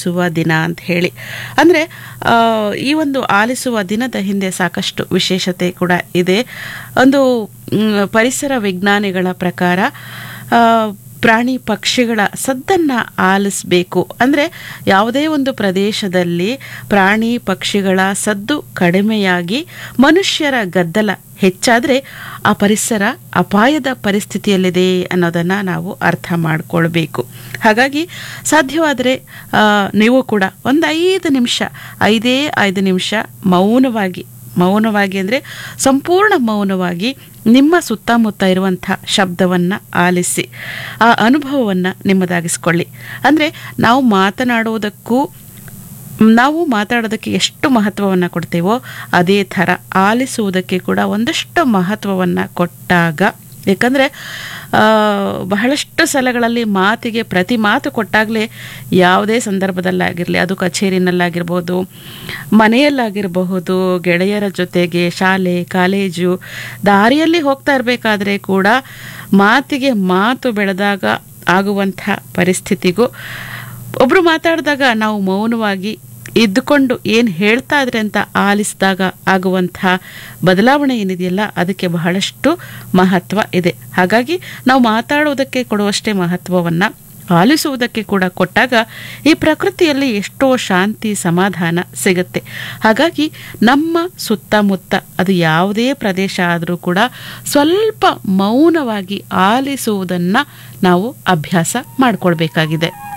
ಆಲಿಸುವ ದಿನ ಅಂತ ಹೇಳಿ ಅಂದರೆ ಈ ಒಂದು ಆಲಿಸುವ ದಿನದ ಹಿಂದೆ ಸಾಕಷ್ಟು ವಿಶೇಷತೆ ಕೂಡ ಇದೆ ಒಂದು ಮ್, ಪರಿಸರ ವಿಜ್ಞಾನಿಗಳ ಪ್ರಕಾರ ಆ, ಪ್ರಾಣಿ ಪಕ್ಷಿಗಳ ಸದ್ದನ್ನು ಆಲಿಸಬೇಕು ಅಂದರೆ ಯಾವುದೇ ಒಂದು ಪ್ರದೇಶದಲ್ಲಿ ಪ್ರಾಣಿ ಪಕ್ಷಿಗಳ ಸದ್ದು ಕಡಿಮೆಯಾಗಿ ಮನುಷ್ಯರ ಗದ್ದಲ ಹೆಚ್ಚಾದರೆ ಆ ಪರಿಸರ ಅಪಾಯದ ಪರಿಸ್ಥಿತಿಯಲ್ಲಿದೆ ಅನ್ನೋದನ್ನು ನಾವು ಅರ್ಥ ಮಾಡಿಕೊಳ್ಬೇಕು ಹಾಗಾಗಿ ಸಾಧ್ಯವಾದರೆ ಆ, ನೀವು ಕೂಡ ಒಂದು ಐದು ನಿಮಿಷ ಐದೇ ಐದು ನಿಮಿಷ ಮೌನವಾಗಿ ಮೌನವಾಗಿ ಅಂದರೆ ಸಂಪೂರ್ಣ ಮೌನವಾಗಿ ನಿಮ್ಮ ಸುತ್ತಮುತ್ತ ಇರುವಂಥ ಶಬ್ದವನ್ನು ಆಲಿಸಿ ಆ ಅನುಭವವನ್ನು ನಿಮ್ಮದಾಗಿಸ್ಕೊಳ್ಳಿ ಅಂದರೆ ನಾವು ಮಾತನಾಡುವುದಕ್ಕೂ ನಾವು ಮಾತಾಡೋದಕ್ಕೆ ಎಷ್ಟು ಮಹತ್ವವನ್ನು ಕೊಡ್ತೇವೋ ಅದೇ ಥರ ಆಲಿಸುವುದಕ್ಕೆ ಕೂಡ ಒಂದಷ್ಟು ಮಹತ್ವವನ್ನು ಕೊಟ್ಟಾಗ ಏಕೆಂದರೆ ಬಹಳಷ್ಟು ಸಲಗಳಲ್ಲಿ ಮಾತಿಗೆ ಪ್ರತಿ ಮಾತು ಕೊಟ್ಟಾಗಲೇ ಯಾವುದೇ ಸಂದರ್ಭದಲ್ಲಾಗಿರಲಿ ಅದು ಕಚೇರಿನಲ್ಲಾಗಿರ್ಬೋದು ಮನೆಯಲ್ಲಾಗಿರಬಹುದು ಗೆಳೆಯರ ಜೊತೆಗೆ ಶಾಲೆ ಕಾಲೇಜು ದಾರಿಯಲ್ಲಿ ಹೋಗ್ತಾ ಇರಬೇಕಾದ್ರೆ ಕೂಡ ಮಾತಿಗೆ ಮಾತು ಬೆಳೆದಾಗ ಆಗುವಂಥ ಪರಿಸ್ಥಿತಿಗೂ ಒಬ್ಬರು ಮಾತಾಡಿದಾಗ ನಾವು ಮೌನವಾಗಿ ಇದ್ದುಕೊಂಡು ಏನು ಹೇಳ್ತಾ ಇದ್ರೆ ಅಂತ ಆಲಿಸಿದಾಗ ಆಗುವಂಥ ಬದಲಾವಣೆ ಏನಿದೆಯಲ್ಲ ಅದಕ್ಕೆ ಬಹಳಷ್ಟು ಮಹತ್ವ ಇದೆ ಹಾಗಾಗಿ ನಾವು ಮಾತಾಡುವುದಕ್ಕೆ ಕೊಡುವಷ್ಟೇ ಮಹತ್ವವನ್ನು ಆಲಿಸುವುದಕ್ಕೆ ಕೂಡ ಕೊಟ್ಟಾಗ ಈ ಪ್ರಕೃತಿಯಲ್ಲಿ ಎಷ್ಟೋ ಶಾಂತಿ ಸಮಾಧಾನ ಸಿಗುತ್ತೆ ಹಾಗಾಗಿ ನಮ್ಮ ಸುತ್ತಮುತ್ತ ಅದು ಯಾವುದೇ ಪ್ರದೇಶ ಆದರೂ ಕೂಡ ಸ್ವಲ್ಪ ಮೌನವಾಗಿ ಆಲಿಸುವುದನ್ನು ನಾವು ಅಭ್ಯಾಸ ಮಾಡಿಕೊಳ್ಬೇಕಾಗಿದೆ